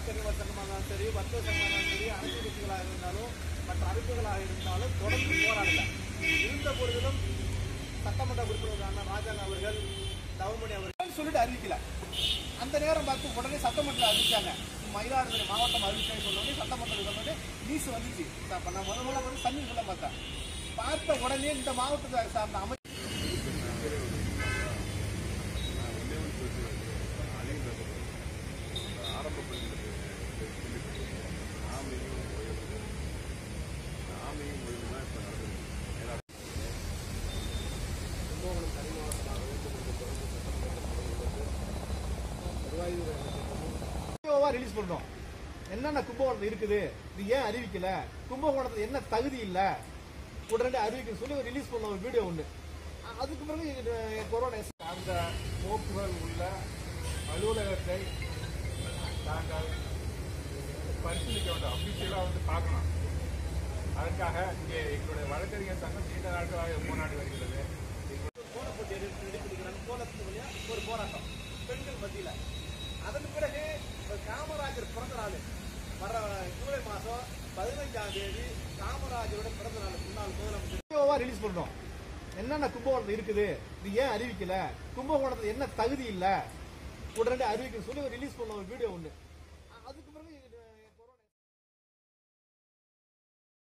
வழக்கறிஞர் சங்கமாக இருந்தாலும் சரி வர்த்தக சங்கமாக இருந்தாலும் சரி அரசு கட்சிகளாக இருந்தாலும் மற்ற அமைப்புகளாக இருந்தாலும் தொடர்ந்து போராடல இருந்த பொழுதிலும் சட்டமன்ற உறுப்பினரான ராஜாங்க அவர்கள் தவமணி அவர்கள் சொல்லிட்டு அறிவிக்கல அந்த நேரம் பார்த்து உடனே சட்டமன்றத்தில் அறிவிச்சாங்க மயிலாடுதுறை மாவட்டம் அறிவிச்சேன்னு சொன்னோடனே சட்டமன்றத்தில் சொன்னோடனே நியூஸ் வந்துச்சு அப்ப நான் முதல்ல முதல்ல வந்து தண்ணி சொல்ல பார்த்தேன் பார்த்த உடனே இந்த மாவட்டத்தை சார்ந்த அமைச்சர் ஆரம்ப பள்ளியில் ஆமையும் ஓய்வு ஆமையும் ஓய்வு தான் இப்போ நடக்குது மேலா வீடியோவா ரிலீஸ் பண்றோம் என்னென்ன கும்பகோணத்தில் இருக்குது இது ஏன் அறிவிக்கல கும்பகோணத்துல என்ன தகுதி இல்ல உடனே அறிவிக்க சொல்லி ஒரு ரிலீஸ் பண்ண ஒரு வீடியோ உண்டு அ- அதுக்கு பிறகு இது, கொரோனா அந்த கோப்புகள் உள்ள அலுவலகத்தை நாங்கள் பரிசீலிக்க வேண்டும் அபிஷியலாக வந்து பார்க்கணும் அதற்காக இங்கே எங்களுடைய வழக்கறிஞர் சங்கம் நீண்ட நாட்களாக போராடி வருகிறது கோல போட்டி எடுத்து எடுத்துக்கிறாங்க கோலத்துக்கு வழியா ஒரு போராட்டம் பெண்கள் மத்தியில அதன் பிறகு ஒரு காமராஜர் பிறந்த நாள் வர ஜூலை மாசம் பதினஞ்சாம் தேதி காமராஜரோட பிறந்த நாள் முன்னாள் முதலமைச்சர் வீடியோவா ரிலீஸ் பண்றோம் என்னென்ன கும்பகோணத்தில் இருக்குது இது ஏன் அறிவிக்கல கும்பகோணத்துல என்ன தகுதி இல்ல உடனே அறிவிக்க சொல்லி ஒரு ரிலீஸ் பண்ண ஒரு வீடியோ உண்டு